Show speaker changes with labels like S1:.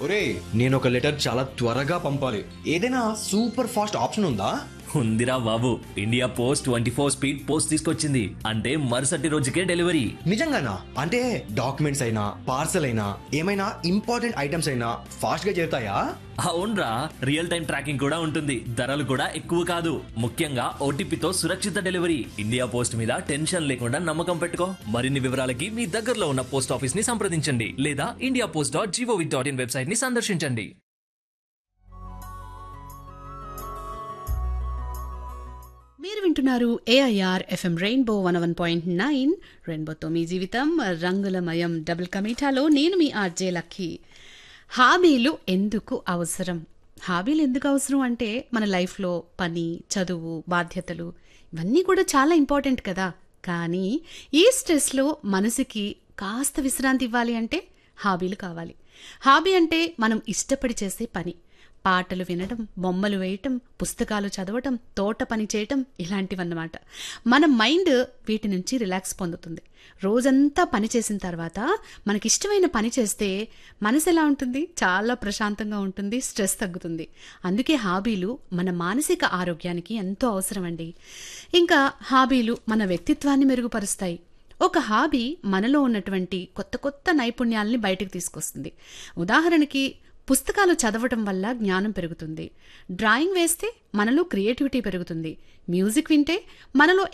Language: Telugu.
S1: ఒరే నేను ఒక లెటర్ చాలా త్వరగా పంపాలి ఏదైనా సూపర్ ఫాస్ట్ ఆప్షన్ ఉందా
S2: ఉందిరా బాబు India post twenty four speed post తీసుకొచ్చింది అంటే మరుసటి రోజుకే డెలివరీ
S1: నిజంగానా అంటే డాక్యుమెంట్స్ అయినా పార్సల్ అయినా ఏమైనా ఇంపార్టెంట్ ఐటమ్స్ అయినా ఫాస్ట్ గా చేరుతాయా
S2: అవునరా రియల్ టైం ట్రాకింగ్ కూడా ఉంటుంది ధరలు కూడా ఎక్కువ కాదు ముఖ్యంగా ఓటీపీతో సురక్షిత డెలివరీ ఇండియా పోస్ట్ మీద టెన్షన్ లేకుండా నమ్మకం పెట్టుకో మరిన్ని వివరాలకి మీ దగ్గరలో ఉన్న పోస్ట్ ఆఫీస్ ని సంప్రదించండి లేదా India post dot gov dot in website ని సందర్శించండి
S3: మీరు వింటున్నారు AIR FM rainbow one one point nine రెయిన్బోతో మీ జీవితం రంగులమయం డబుల్ కమీఠాలో నేను మీ ఆర్జే లక్కీ హాబీలు ఎందుకు అవసరం హాబీలు ఎందుకు అవసరం అంటే మన లైఫ్లో పని చదువు బాధ్యతలు ఇవన్నీ కూడా చాలా ఇంపార్టెంట్ కదా కానీ ఈ స్ట్రెస్లో మనసుకి కాస్త విశ్రాంతి ఇవ్వాలి అంటే హాబీలు కావాలి హాబీ అంటే మనం ఇష్టపడి చేసే పని పాటలు వినడం బొమ్మలు వేయటం పుస్తకాలు చదవటం తోట పని చేయటం ఇలాంటివన్నమాట మన మైండ్ వీటి నుంచి రిలాక్స్ పొందుతుంది రోజంతా పని చేసిన తర్వాత మనకి ఇష్టమైన పని చేస్తే మనసు ఎలా ఉంటుంది చాలా ప్రశాంతంగా ఉంటుంది స్ట్రెస్ తగ్గుతుంది అందుకే హాబీలు మన మానసిక ఆరోగ్యానికి ఎంతో అవసరం అండి ఇంకా హాబీలు మన వ్యక్తిత్వాన్ని మెరుగుపరుస్తాయి ఒక హాబీ మనలో ఉన్నటువంటి కొత్త కొత్త నైపుణ్యాలని బయటకు తీసుకొస్తుంది ఉదాహరణకి పుస్తకాలు చదవటం వల్ల జ్ఞానం పెరుగుతుంది డ్రాయింగ్ వేస్తే మనలో క్రియేటివిటీ పెరుగుతుంది మ్యూజిక్ వింటే మనలో